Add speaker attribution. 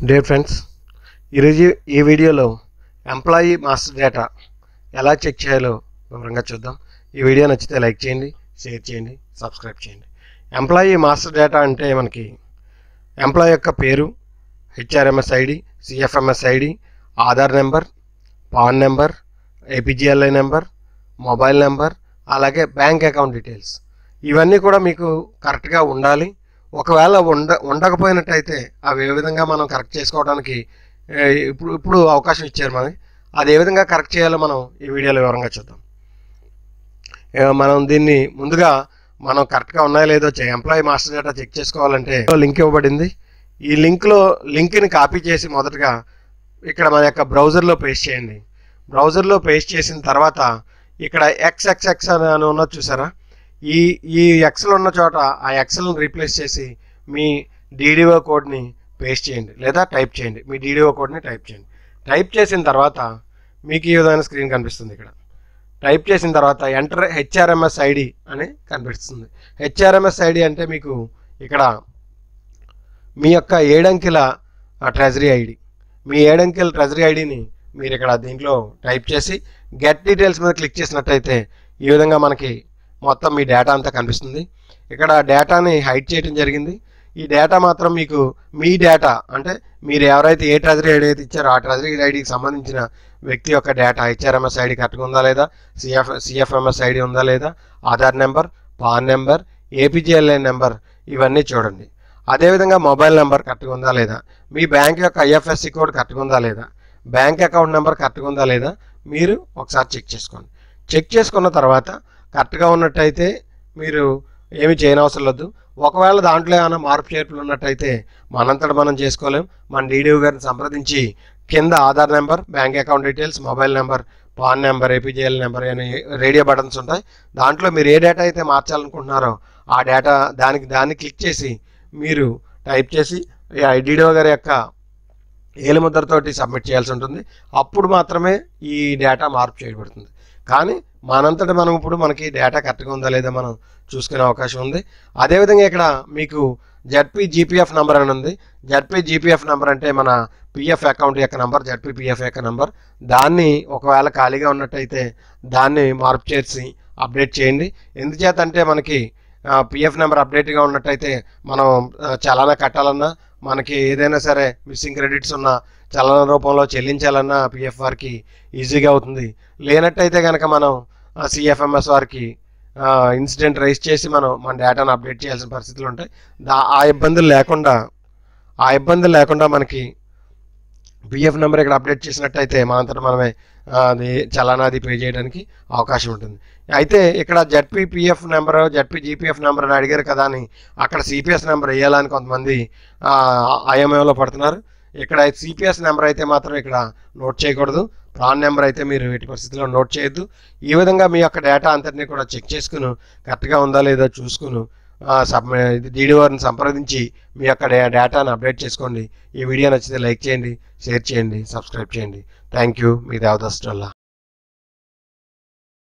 Speaker 1: dear friends ఈరోజు ఈ వీడియోలో ఎంప్లాయీ మాస్టర్ డేటా ఎలా చెక్ చేయాలో వివరంగా చూద్దాం ఈ వీడియో నచ్చితే లైక్ చేయండి షేర్ చేయండి సబ్స్క్రైబ్ చేయండి ఎంప్లాయీ మాస్టర్ డేటా అంటే మనకి ఎంప్లాయీ యొక్క పేరు HRMS ID CFMS ID Aadhaar number PAN number APGLI number mobile number అలాగే బ్యాంక్ అకౌంట్ డీటెయిల్స్ ఇవన్నీ కూడా మీకు కరెక్ట్గా ఉండాలి ఒకవేళ ఉండ ఉండకపోయినట్టయితే అవి ఏ విధంగా మనం కరెక్ట్ చేసుకోవడానికి ఏ, ఇప్పుడు ఇప్పుడు అవకాశం ఇచ్చారు మనకి అది ఏ విధంగా కరెక్ట్ చేయాలో మనం ఈ వీడియోలో వివరంగా చూద్దాం ఏ, మనం దీన్ని ముందుగా మనం కరెక్ట్గా ఉన్నాయో లేదో ఎంప్లాయీ మాస్టర్ డేటా చెక్ చేసుకోవాలంటే లింక్ ఇవ్వబడింది ఈ లింక్లో లింక్ని కాపీ చేసి మొదటగా ఇక్కడ మన యొక్క బ్రౌజర్లో పేస్ట్ చేయండి బ్రౌజర్లో పేస్ట్ చేసిన తర్వాత ఇక్కడ ఎక్స్ ఎక్స్ ఎక్స్ అని అని ఉన్నది చూసారా ఈ ఈ ఎక్స్లో ఉన్న చోట ఆ ఎక్స్లను రీప్లేస్ చేసి మీ డీడీఓ కోడ్ని పేస్ట్ చేయండి లేదా టైప్ చేయండి మీ డీడీఓ కోడ్ని టైప్ చేయండి టైప్ చేసిన తర్వాత మీకు ఈ విధమైన స్క్రీన్ కనిపిస్తుంది ఇక్కడ టైప్ చేసిన తర్వాత ఎంటర్ హెచ్ఆర్ఎంఎస్ ఐడి అని కనిపిస్తుంది హెచ్ఆర్ఎంఎస్ ఐడి అంటే మీకు ఇక్కడ మీ యొక్క ఏడంకెల ట్రెజరీ ఐడి మీ ఏడంకెల ట్రెజరీ ఐడిని మీరు ఇక్కడ దీంట్లో టైప్ చేసి గెట్ డీటెయిల్స్ మీద క్లిక్ చేసినట్టయితే ఈ విధంగా మనకి మొత్తం మీ డేటా అంతా కనిపిస్తుంది ఇక్కడ డేటాని హైడ్ చేయడం జరిగింది ఈ డేటా మాత్రం మీకు మీ డేటా అంటే మీరు ఎవరైతే ఏ ట్రెజరీ ఐడి అయితే ఇచ్చారో ఆ ట్రెజరీ ఐడికి సంబంధించిన వ్యక్తి యొక్క డేటా హెచ్ఆర్ఎంఎస్ ఐడి కరెక్ట్గా ఉందా లేదా సిఎఫ్ సిఎఫ్ఎంఎస్ ఐడి ఉందా లేదా Aadhaar number PAN number APGLI number ఇవన్నీ చూడండి అదేవిధంగా మొబైల్ నెంబర్ కరెక్ట్గా ఉందా లేదా మీ బ్యాంక్ యొక్క ఐఎఫ్ఎస్సి కోడ్ కరెక్ట్గా ఉందా లేదా బ్యాంక్ అకౌంట్ నెంబర్ కరెక్ట్గా ఉందా లేదా మీరు ఒకసారి చెక్ చేసుకోండి చెక్ చేసుకున్న తర్వాత కరెక్ట్గా ఉన్నట్టయితే మీరు ఏమి చేయనవసరం లేదు ఒకవేళ దాంట్లో ఏమైనా మార్పు చేర్పులు ఉన్నట్టయితే మనంతట మనం చేసుకోలేం మన డీడీఓ గారిని సంప్రదించి కింద Aadhaar number bank account details mobile number PAN number APGL number అని రేడియో బటన్స్ ఉంటాయి దాంట్లో మీరు ఏ డేటా అయితే మార్చాలనుకుంటున్నారో ఆ డేటా దానికి దాన్ని క్లిక్ చేసి మీరు టైప్ చేసి డీడీఓ గారి యొక్క ఏలుముద్రతోటి సబ్మిట్ చేయాల్సి ఉంటుంది అప్పుడు మాత్రమే ఈ డేటా మార్పు చేయబడుతుంది కానీ మనంతట మనం ఇప్పుడు మనకి డేటా కరెక్ట్గా ఉందా లేదా మనం చూసుకునే అవకాశం ఉంది అదేవిధంగా ఇక్కడ మీకు జడ్పీ జీపీఎఫ్ నెంబర్ అని ఉంది జడ్పీ జీపీఎఫ్ నెంబర్ అంటే మన పిఎఫ్ అకౌంట్ యొక్క నెంబర్ జడ్పీ పిఎఫ్ యొక్క నెంబర్ దాన్ని ఒకవేళ ఖాళీగా ఉన్నట్టయితే దాన్ని మార్పు చేసి అప్డేట్ చేయండి ఎందుచేత అంటే మనకి పిఎఫ్ నెంబర్ అప్డేట్గా ఉన్నట్టయితే మనం ఆ, చలానా కట్టాలన్నా మనకి ఏదైనా సరే మిస్సింగ్ క్రెడిట్స్ ఉన్న చలన రూపంలో చెల్లించాలన్నా పిఎఫ్ వారికి ఈజీగా అవుతుంది లేనట్టయితే కనుక మనం సిఎఫ్ఎంఎస్ వారికి ఇన్సిడెంట్ రైజ్ చేసి మనం మన డేటాను అప్డేట్ చేయాల్సిన పరిస్థితులు ఉంటాయి దా ఆ ఇబ్బందులు లేకుండా ఆ ఇబ్బందులు లేకుండా మనకి పిఎఫ్ నెంబర్ ఇక్కడ అప్డేట్ చేసినట్టయితే మనంతట మనమే ఆ, అది చలానాది పే చేయడానికి అవకాశం ఉంటుంది అయితే ఇక్కడ ZP PF number ZP GPF number అని అడిగారు కదా అని అక్కడ సిపిఎస్ నెంబర్ వేయాలని కొంతమంది ఐఎంఐలో పడుతున్నారు ఇక్కడ సిపిఎస్ నెంబర్ అయితే మాత్రం ఇక్కడ నోట్ చేయకూడదు ప్రాన్ నెంబర్ అయితే మీరు ఎట్టి పరిస్థితుల్లో నోట్ చేయొద్దు ఈ విధంగా మీ యొక్క డేటా అంతటిని కూడా చెక్ చేసుకుని కరెక్ట్గా ఉందా లేదా చూసుకుని సబ్ డీడీఓని సంప్రదించి మీ యొక్క డే డేటాను అప్డేట్ చేసుకోండి ఈ వీడియో నచ్చితే లైక్ చేయండి షేర్ చేయండి సబ్స్క్రైబ్ చేయండి థ్యాంక్ యూ మీ దేవదాస్ డల్లా